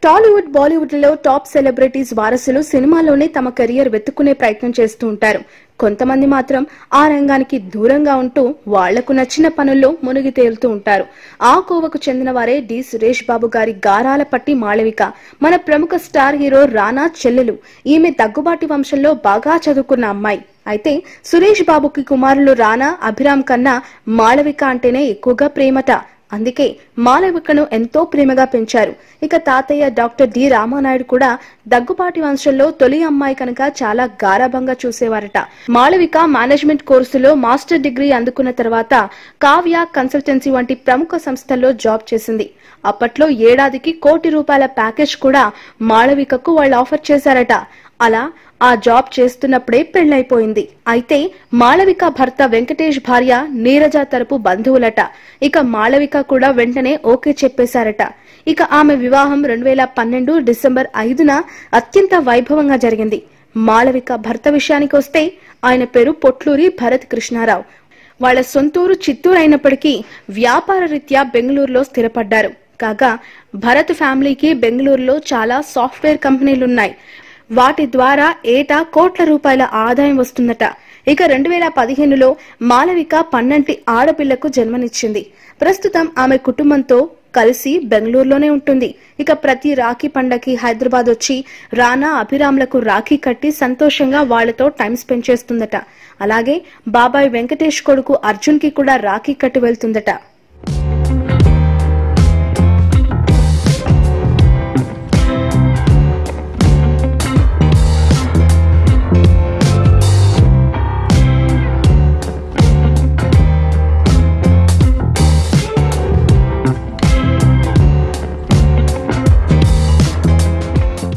టాలీవుడ్ బాలీవుడ్ లో top celebrities వారసులు సినిమాలోనే తమ కెరియర్ వెతుక్కునే ప్రయత్నం చేస్తూ ఉంటారు కొంతమంది మాత్రం ఆ రంగానికి దూరంగా ఉంటూ వాళ్లకు నచ్చిన పనుల్లో మునిగి తేలుతూ ఉంటారు ఆ కోవకు చెందిన వారే డి సురేష్ బాబు గారి గారాల పట్టి మాళవిక మన ప్రముఖ స్టార్ హీరో రానా చెల్లెలు ఈమె దగ్గుబాటి వంశంలో బాగా చదువుకున్న అమ్మాయి అయితే సురేష్ బాబుకి కుమారులు రానా అభిరామ్ కన్నా మాళవిక అంటేనే ఎక్కువగా ప్రేమట అందుకే మాలవికను ఎంతో ప్రేమగా పెంచారు ఇక తాతయ్య డాక్టర్ డి రామానాయుడు కూడా దగ్గుపాటి వంశంలో తొలి అమ్మాయి కనుక చాలా గారాభంగా చూసేవారట మాళవిక మేనేజ్మెంట్ కోర్సులో మాస్టర్ డిగ్రీ అందుకున్న తర్వాత కావ్య కన్సల్టెన్సీ వంటి ప్రముఖ సంస్థల్లో జాబ్ చేసింది అప్పట్లో ఏడాదికి కోటి రూపాయల ప్యాకేజ్ కూడా మాళవికకు వాళ్ళు ఆఫర్ చేశారట అలా ఆ జాబ్ చేస్తున్నప్పుడే పెళ్లైపోయింది అయితే మాళవిక భర్త వెంకటేష్ భార్య నీరజ తరపు బంధువులట ఇక మాళవిక కూడా వెంటనే ఓకే చెప్పేశారట ఇక ఆమె వివాహం రెండు వేల పన్నెండు డిసెంబర్ ఐదున అత్యంత వైభవంగా జరిగింది మాళవిక భర్త విషయానికి వస్తే ఆయన పేరు పొట్లూరి భరత్ కృష్ణారావు వాళ్ళ సొంతూరు చిత్తూరు అయినప్పటికీ వ్యాపార రీత్యా బెంగళూరులో స్థిరపడ్డారు కాగా భరత్ ఫ్యామిలీకి బెంగళూరులో చాలా సాఫ్ట్వేర్ కంపెనీలున్నాయి వాటి ద్వారా ఏటా కోట్ల రూపాయల ఆదాయం వస్తుందట ఇక రెండు వేల పదిహేనులో మాలవిక పన్నంటి ఆడపిల్లకు జన్మనిచ్చింది ప్రస్తుతం ఆమె కుటుంబంతో కలిసి బెంగళూరులోనే ఉంటుంది ఇక ప్రతి రాఖీ పండగకి హైదరాబాద్ వచ్చి రానా అభిరామ్లకు రాఖీ కట్టి సంతోషంగా వాళ్లతో టైం స్పెండ్ చేస్తుందట అలాగే బాబాయ్ వెంకటేష్ కొడుకు అర్జున్ కి కూడా రాఖీ కట్టి వెళ్తుందట